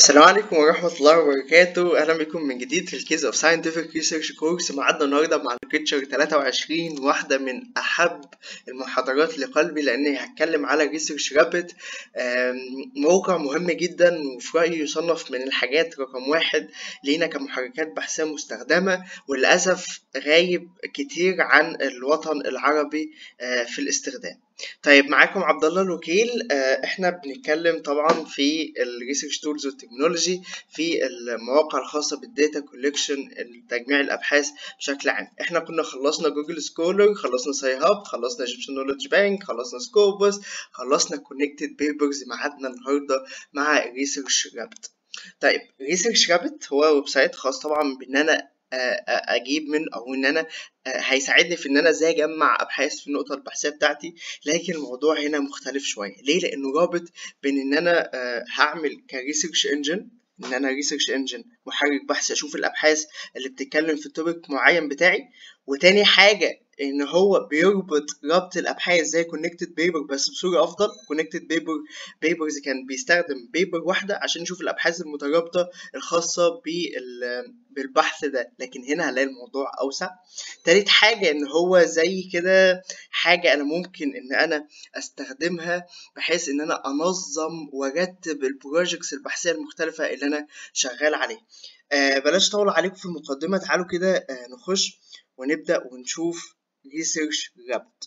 السلام عليكم ورحمة الله وبركاته أهلا بكم من جديد في الكيز اوف ساينتفك ريسيرش كورس معادنا النهاردة مع الكريتشر 23 واحدة من أحب المحاضرات لقلبي لأني هتكلم على ريسيرش رابت موقع مهم جدا وفي رأيي يصنف من الحاجات رقم واحد لينا كمحركات بحثية مستخدمة وللأسف غايب كتير عن الوطن العربي في الاستخدام طيب معاكم عبد الله الوكيل احنا بنتكلم طبعا في الريسيرش تولز والتكنولوجي في المواقع الخاصه بالداتا كولكشن تجميع الابحاث بشكل عام احنا كنا خلصنا جوجل سكولر خلصنا ساي هاب خلصنا ايجيبشن نولج بانك خلصنا سكوبس خلصنا كونكتد بيبرز ميعادنا النهارده مع ريسيرش رابت طيب ريسيرش رابت هو ويب سايت خاص طبعا بان انا اجيب من او ان انا هيساعدني في ان انا ازاي اجمع ابحاث في النقطه البحثيه بتاعتي لكن الموضوع هنا مختلف شويه ليه لانه رابط بين ان انا هعمل كريسيرش انجن ان انا ريسيرش انجن محرك بحث اشوف الابحاث اللي بتتكلم في توبيك معين بتاعي وتاني حاجه ان هو بيربط ربط الابحاث زي كونكتد بيبر بس بصوره افضل كونكتد بيبر بيبرز كان بيستخدم بيبر واحده عشان نشوف الابحاث المترابطه الخاصه بالبحث ده لكن هنا هنلاقي الموضوع اوسع تالت حاجه ان هو زي كده حاجه انا ممكن ان انا استخدمها بحيث ان انا انظم وارتب البروجكتس البحثيه المختلفه اللي انا شغال عليها آه بلاش اطول عليكم في المقدمه تعالوا كده آه نخش ونبدا ونشوف ريسيرش رابت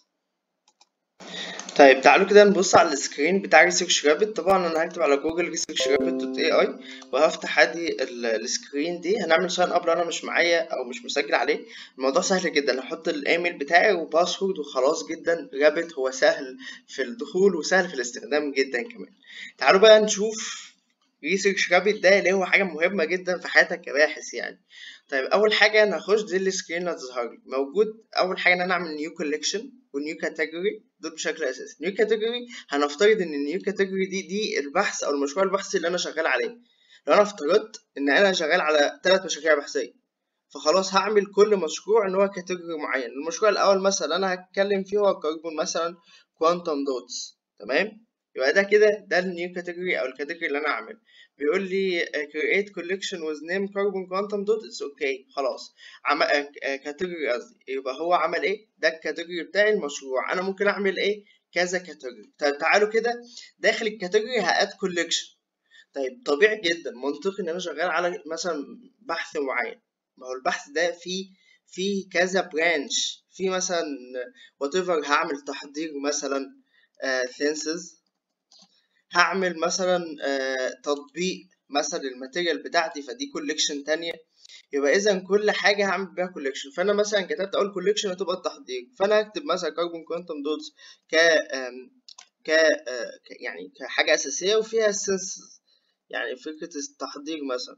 طيب تعالوا كده نبص على السكرين بتاع ريسيرش رابت طبعا انا هكتب على جوجل ريسيرش رابت دوت اي اي وهفتح ادي السكرين دي هنعمل ساين اب لو انا مش معايا او مش مسجل عليه الموضوع سهل جدا هحط الايميل بتاعي وباسورد وخلاص جدا رابت هو سهل في الدخول وسهل في الاستخدام جدا كمان تعالوا بقى نشوف ريسيرش رابت ده اللي هو حاجه مهمه جدا في حياتك كباحث يعني طيب اول حاجه انا هخش دي السكرين هتظهر لي موجود اول حاجه ان انا اعمل نيو كوليكشن ونيو كاتيجوري دول بشكل اساسي نيو كاتيجوري هنفترض ان النيو كاتيجوري دي دي البحث او المشروع البحثي اللي انا شغال عليه لو انا افترضت ان انا شغال على ثلاث مشاريع بحثيه فخلاص هعمل كل مشروع ان هو كاتيجوري معين المشروع الاول مثلا انا هتكلم فيه هو كربون مثلا كوانتم دوتس تمام يبقى ده كده ده النيو كاتيجوري او الكاتيجوري اللي انا اعمل بيقول لي create collection with name carbon quantum dot it's okay خلاص عم كاتيجوري قصدي يبقى هو عمل ايه ده الكاتيجوري بتاعي المشروع انا ممكن اعمل ايه كذا كاتيجوري طيب تعالوا كده داخل الكاتيجوري هاد collection طيب طبيعي جدا منطقي ان انا شغال على مثلا بحث معين ما هو البحث ده فيه فيه كذا برانش في مثلا whatever هعمل تحضير مثلا ثينسز هعمل مثلا آه تطبيق مثلا الماتيريال بتاعتي فدي كوليكشن تانية يبقى اذا كل حاجه هعمل بيها كوليكشن فانا مثلا كتبت اول كوليكشن هتبقى التحضير فانا هكتب مثلا كاربون كوانتم دوتس ك ك يعني كحاجه اساسيه وفيها سنس يعني فكره التحضير مثلا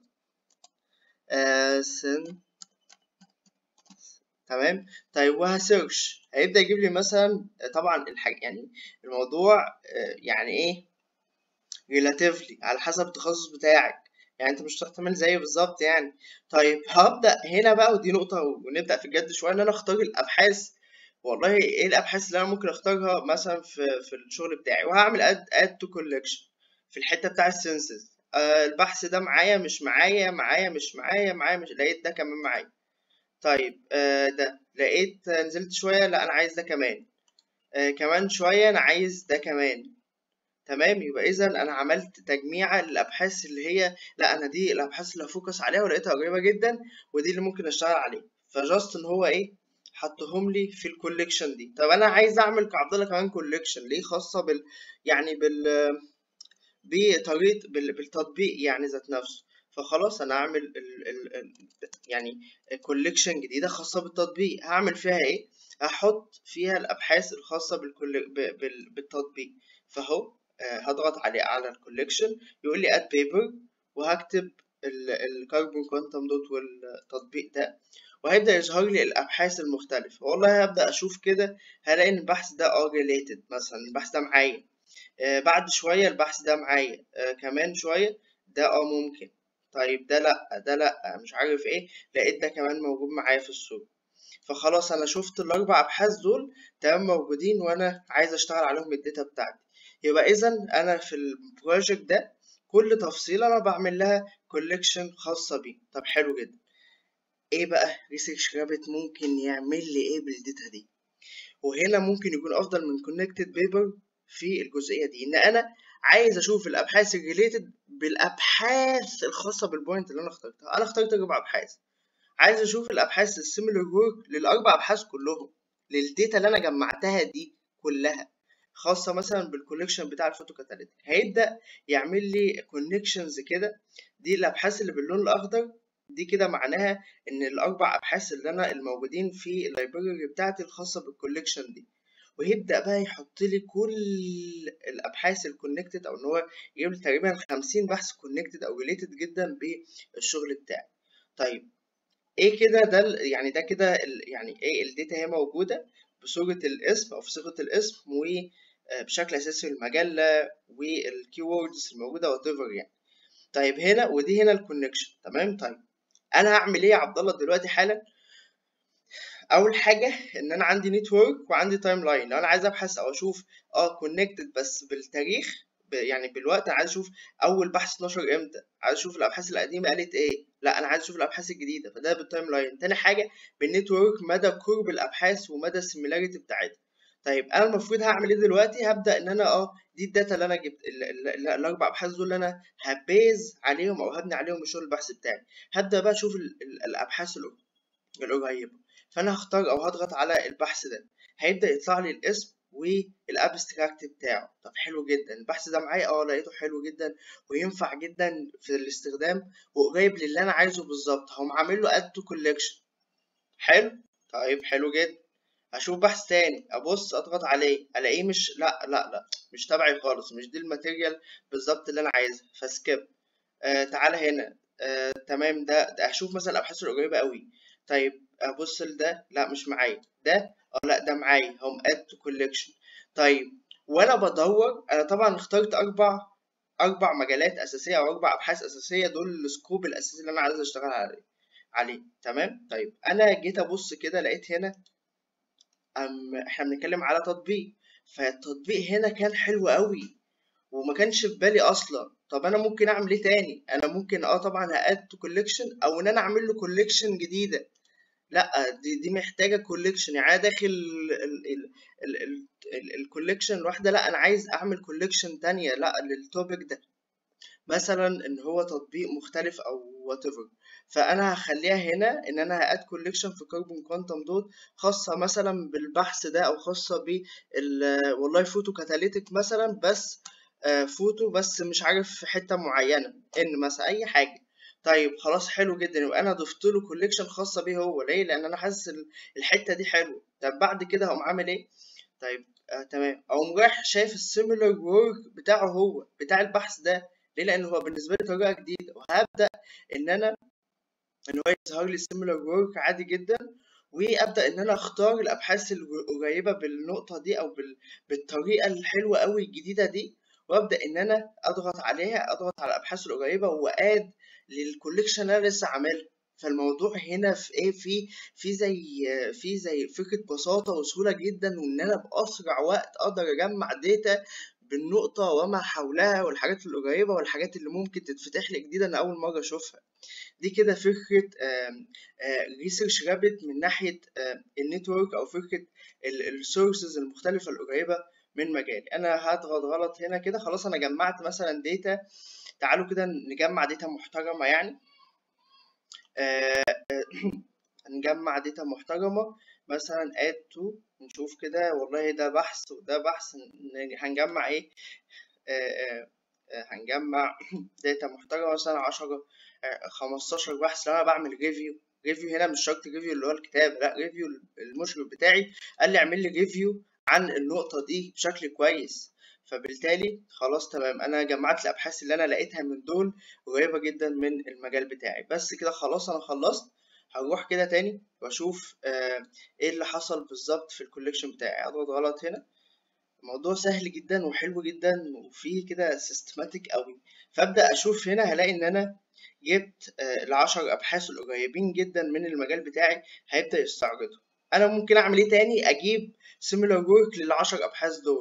آه سن تمام طيب وهسيرش هيبدا يجيب لي مثلا طبعا الحاجه يعني الموضوع آه يعني ايه ريلاتيفلي على حسب التخصص بتاعك يعني انت مش هتعمل زيه بالظبط يعني طيب هبدا هنا بقى ودي نقطه ونبدا في الجد شويه ان انا اختار الابحاث والله ايه الابحاث اللي انا ممكن اختارها مثلا في في الشغل بتاعي وهعمل اد اد تو كولكشن في الحته بتاع السنسز آه البحث ده معايا مش معايا معايا مش معايا معايا مش لقيت ده كمان معايا طيب آه ده لقيت نزلت شويه لا انا عايز ده كمان آه كمان شويه انا عايز ده كمان تمام يبقى اذا انا عملت تجميعة للابحاث اللي هي لا انا دي الابحاث اللي هفوكس عليها ولقيتها قريبه جدا ودي اللي ممكن اشتغل عليها فجاست ان هو ايه حطهم لي في الكوليكشن دي طب انا عايز اعمل كعبد الله كمان كوليكشن ليه خاصه بال يعني بال بطريقه بال... بالتطبيق يعني ذات نفسه فخلاص انا هعمل ال... ال... ال... يعني كوليكشن جديده خاصه بالتطبيق هعمل فيها ايه هحط فيها الابحاث الخاصه بالكل... بال... بالتطبيق فهو هضغط عليه على الكوليكشن يقول لي اد بيبر وهكتب الكربون كوانتم دوت والتطبيق ده وهيبدا يظهر لي الابحاث المختلفه والله هبدا اشوف كده هلاقي ان البحث ده اه ريليتد مثلا البحث ده معايا آه بعد شويه البحث ده معايا آه كمان شويه ده اه ممكن طيب ده لا ده لا مش عارف ايه لقيت ده كمان موجود معايا في الصوره فخلاص انا شفت الاربع ابحاث دول تمام موجودين وانا عايز اشتغل عليهم الداتا بتاعتي يبقى اذا انا في البروجكت ده كل تفصيلة أنا بعمل لها كوليكشن خاصة بيه طب حلو جدا ايه بقى ريسيرش رابت ممكن يعمل لي ايه بالداتا دي وهنا ممكن يكون افضل من كونكتد بيبر في الجزئيه دي ان انا عايز اشوف الابحاث الريليتد بالابحاث الخاصه بالبوينت اللي انا اخترتها انا اخترت اربع ابحاث عايز اشوف الابحاث السيميلر ورك للاربع ابحاث كلهم للداتا اللي انا جمعتها دي كلها خاصه مثلا بالكوليكشن بتاع الفوتو كاتاليتيك هيبدا يعمل لي كونكشنز كده دي الابحاث اللي باللون الاخضر دي كده معناها ان الاربع ابحاث اللي انا الموجودين في اللايبراري بتاعتي الخاصه بالكوليكشن دي ويبدا بقى يحط لي كل الابحاث الكونكتد او ان هو يجيب لي تقريبا 50 بحث كونكتد او ريليتد جدا بالشغل بتاعي طيب ايه كده ده يعني ده كده يعني ايه الداتا هي موجوده بصوره الاسم او في صيغه الاسم وبشكل اساسي المجله والكيوردز الموجوده وات يعني طيب هنا ودي هنا الكونكشن تمام طيب انا هعمل ايه يا عبد الله دلوقتي حالا اول حاجه ان انا عندي نتورك وعندي تايم لاين لو انا عايز ابحث او اشوف اه كونكتد بس بالتاريخ يعني بالوقت انا عايز اشوف اول بحث نشر امتى عايز اشوف الابحاث القديمه قالت ايه لا انا عايز اشوف الابحاث الجديده فده بالتايم لاين تاني حاجه بالنتورك مدى قرب الابحاث ومدى السيميلاريتي بتاعتها طيب انا المفروض هعمل ايه دلوقتي هبدا ان انا اه دي الداتا اللي انا جبت الاربع ابحاث دول اللي انا هبيز عليهم او هبني عليهم الشغل البحث بتاعي هبدا بقى اشوف الابحاث القريبه فانا هختار او هضغط على البحث ده هيبدا يطلع لي الاسم والابستراكت بتاعه طب حلو جدا البحث ده معايا اه لقيته حلو جدا وينفع جدا في الاستخدام وقريب للي انا عايزه بالظبط هقوم عامل له اد تو كولكشن حلو طيب حلو جدا اشوف بحث تاني ابص اضغط عليه الاقيه مش لا لا لا مش تبعي خالص مش دي الماتيريال بالظبط اللي انا عايزها فسكيب آه تعالى هنا آه تمام ده, ده اشوف مثلا الابحاث القريبه قوي طيب ابص لده لا مش معايا ده اه لا ده معايا هم اد تو كولكشن طيب وانا بدور انا طبعا اخترت اربع اربع مجالات اساسيه او اربع ابحاث اساسيه دول السكوب الاساسي اللي انا عايز اشتغل عليه عليه تمام طيب انا جيت ابص كده لقيت هنا أم احنا بنتكلم على تطبيق فالتطبيق هنا كان حلو قوي وما كانش في بالي اصلا طب انا ممكن اعمل ايه تاني انا ممكن اه طبعا هاد كوليكشن او ان انا اعمل له كوليكشن جديده لا دي دي محتاجه كوليكشن يعني داخل الكوليكشن الواحده لا انا عايز اعمل كوليكشن تانية لا للتوبيك ده مثلا ان هو تطبيق مختلف او وات فانا هخليها هنا ان انا هاد كوليكشن في كربون كوانتم دوت خاصه مثلا بالبحث ده او خاصه ب والله فوتو كاتاليتيك مثلا بس فوتو بس مش عارف في حته معينه ان مثلا اي حاجه طيب خلاص حلو جدا يبقى انا ضفت له كوليكشن خاصه بيه هو ليه لان انا حاسس الحته دي حلوه طب بعد كده هقوم عامل ايه طيب آه تمام اقوم رايح شايف السيميلر وورك بتاعه هو بتاع البحث ده ليه لان هو بالنسبه لي طريقه جديده وهبدا ان انا ان هو يظهر لي سيميلر وورك عادي جدا وابدا ان انا اختار الابحاث القريبه بالنقطه دي او بالطريقه الحلوه قوي الجديده دي وابدا ان انا اضغط عليها اضغط على الابحاث القريبه واد للكوليكشن اللي انا لسه عاملها فالموضوع هنا في ايه في في زي في زي فكره بساطه وسهوله جدا وان انا باسرع وقت اقدر اجمع داتا بالنقطه وما حولها والحاجات القريبه والحاجات اللي ممكن تتفتح لي جديده انا اول مره اشوفها دي كده فكره ريسيرش رابت من ناحيه النتورك او فكره السورسز المختلفه القريبه من مجالي انا هضغط غلط هنا كده خلاص انا جمعت مثلا داتا تعالوا كده نجمع داتا محترمه يعني نجمع داتا محترمه مثلا add to نشوف كده والله ده بحث وده بحث هنجمع ايه هنجمع داتا محترمه مثلا عشرة خمستاشر بحث لو انا بعمل ريفيو ريفيو هنا مش شرط ريفيو اللي هو الكتاب لا ريفيو المشرف بتاعي قال لي اعمل لي ريفيو عن النقطة دي بشكل كويس فبالتالي خلاص تمام انا جمعت الابحاث اللي انا لقيتها من دول قريبة جدا من المجال بتاعي بس كده خلاص انا خلصت هروح كده تاني واشوف آه ايه اللي حصل بالظبط في الكوليكشن بتاعي اضغط غلط هنا الموضوع سهل جدا وحلو جدا وفيه كده سيستماتيك قوي فابدا اشوف هنا هلاقي ان انا جبت آه العشر ابحاث القريبين جدا من المجال بتاعي هيبدا يستعرضهم انا ممكن اعمل ايه تاني اجيب سيميلار ورك للعشر ابحاث دول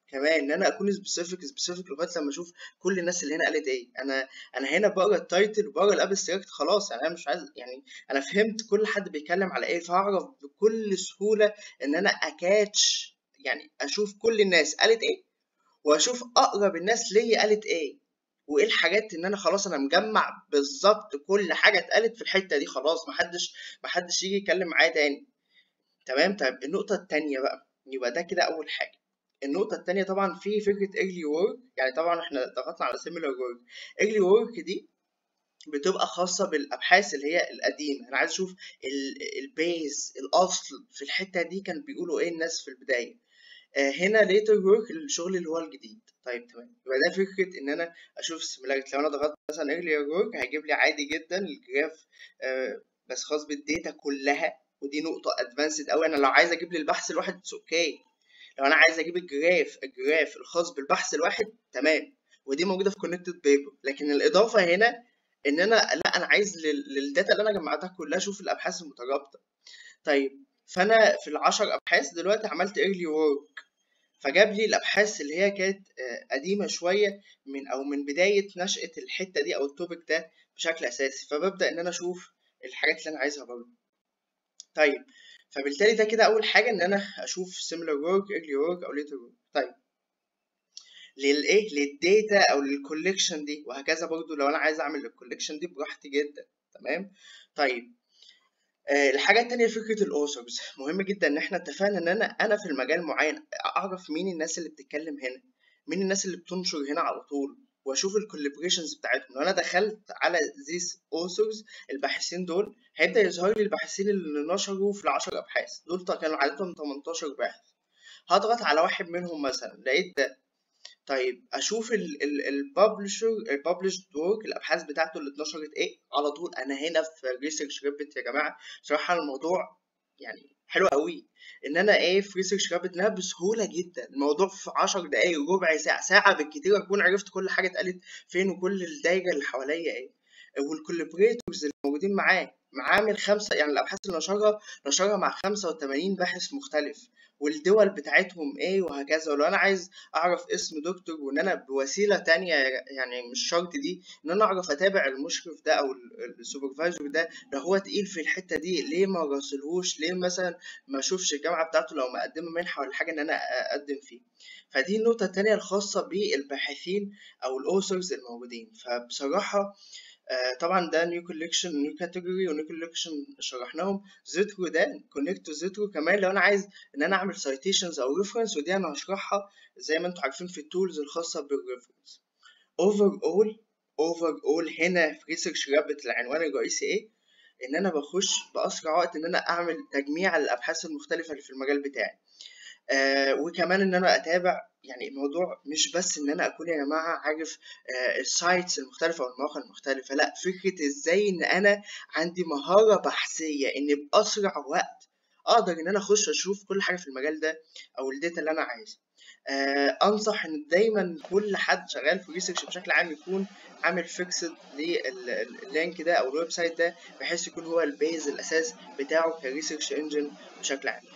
كمان ان انا اكون سبيسيفيك سبيسيفيك لغايه لما اشوف كل الناس اللي هنا قالت ايه انا انا هنا بقرا التايتل وبقرا الابستراكت خلاص يعني انا مش عايز يعني انا فهمت كل حد بيتكلم على ايه فهعرف بكل سهوله ان انا اكاتش يعني اشوف كل الناس قالت ايه واشوف اقرب الناس ليا قالت ايه وايه الحاجات ان انا خلاص انا مجمع بالظبط كل حاجه اتقالت في الحته دي خلاص محدش محدش يجي يتكلم معايا تاني تمام طيب النقطه التانية بقى يبقى ده كده اول حاجه النقطة التانية طبعا في فكرة early work يعني طبعا احنا ضغطنا على similar work early work دي بتبقى خاصة بالأبحاث اللي هي القديمة أنا عايز أشوف البيز الأصل في الحتة دي كان بيقولوا إيه الناس في البداية آه هنا later work الشغل اللي هو الجديد طيب تمام يبقى ده فكرة إن أنا أشوف similarity لو أنا ضغطت مثلا earlier work هيجيب لي عادي جدا الجراف آه بس خاص بالداتا كلها ودي نقطة ادفانسد أوي أنا لو عايز أجيب لي البحث الواحد اتس اوكي لو انا عايز اجيب الجراف الجراف الخاص بالبحث الواحد تمام ودي موجوده في كونكتد بيبر لكن الاضافه هنا ان انا لا انا عايز للداتا اللي انا جمعتها كلها اشوف الابحاث المترابطه طيب فانا في العشر ابحاث دلوقتي عملت ايرلي وورك فجاب لي الابحاث اللي هي كانت قديمه شويه من او من بدايه نشاه الحته دي او التوبيك ده بشكل اساسي فببدا ان انا اشوف الحاجات اللي انا عايزها برضه طيب فبالتالي ده كده اول حاجه ان انا اشوف similar work early work او later work طيب للايه للداتا او للكوليكشن دي وهكذا برضو لو انا عايز اعمل الكوليكشن دي براحتي جدا تمام طيب آه الحاجه التانية فكره الاوثرز مهم جدا ان احنا اتفقنا ان انا انا في المجال معين اعرف مين الناس اللي بتتكلم هنا مين الناس اللي بتنشر هنا على طول واشوف الكولابريشنز بتاعتهم لو انا دخلت على these authors الباحثين دول هيبدا يظهر لي الباحثين اللي نشروا في العشر ابحاث دول كانوا عددهم 18 باحث هضغط على واحد منهم مثلا لقيت ده طيب اشوف الببلشر الببلشد ورك الابحاث بتاعته اللي اتنشرت ايه على طول انا هنا في ريسيرش ريبت يا جماعه صراحه الموضوع يعني حلو قوي ان انا ايه في ريسيرش رابط انها بسهوله جدا الموضوع في 10 دقايق ربع ساعه ساعه بالكتير اكون عرفت كل حاجه اتقالت فين وكل الدايره اللي حواليا ايه والكولابريتورز اللي موجودين معاه معاه من خمسه يعني الابحاث اللي نشرها نشرها مع 85 باحث مختلف والدول بتاعتهم ايه وهكذا ولو انا عايز اعرف اسم دكتور وان انا بوسيله تانية يعني مش شرط دي ان انا اعرف اتابع المشرف ده او السوبرفايزر ده لو هو تقيل في الحته دي ليه ما راسلهوش ليه مثلا ما اشوفش الجامعه بتاعته لو مقدمه منحه ولا حاجه ان انا اقدم فيه فدي النقطه التانية الخاصه بالباحثين او الاوثرز الموجودين فبصراحه طبعا ده نيو كوليكشن نيو كاتيجوري ونيو كوليكشن شرحناهم زيترو ده كونكت تو زيترو كمان لو انا عايز ان انا اعمل سايتيشنز او ريفرنس ودي انا هشرحها زي ما انتم عارفين في التولز الخاصه بالريفرنس اوفر اول اوفر اول هنا في ريسيرش رابت العنوان الرئيسي ايه ان انا بخش باسرع وقت ان انا اعمل تجميع للابحاث المختلفه اللي في المجال بتاعي آه وكمان ان انا اتابع يعني الموضوع مش بس ان انا اكون يا جماعه عارف آه السايتس المختلفه او المواقع المختلفه لا فكره ازاي ان انا عندي مهاره بحثيه ان باسرع وقت اقدر ان انا اخش اشوف كل حاجه في المجال ده او الداتا اللي انا عايزها آه انصح ان دايما كل حد شغال في ريسيرش بشكل عام يكون عامل فيكسد لللينك ده او الويب سايت ده بحيث يكون هو البيز الاساس بتاعه كريسيرش انجن بشكل عام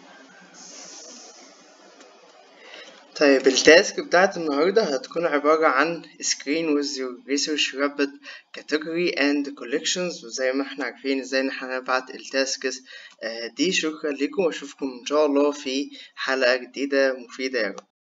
طيب التاسك بتاعت النهاردة هتكون عبارة عن screen with your research rapid category and collections وزي ما احنا عارفين ازاي ان احنا نبعت التاسكس دي شكرا لكم واشوفكم ان شاء الله في حلقة جديدة مفيدة يا رب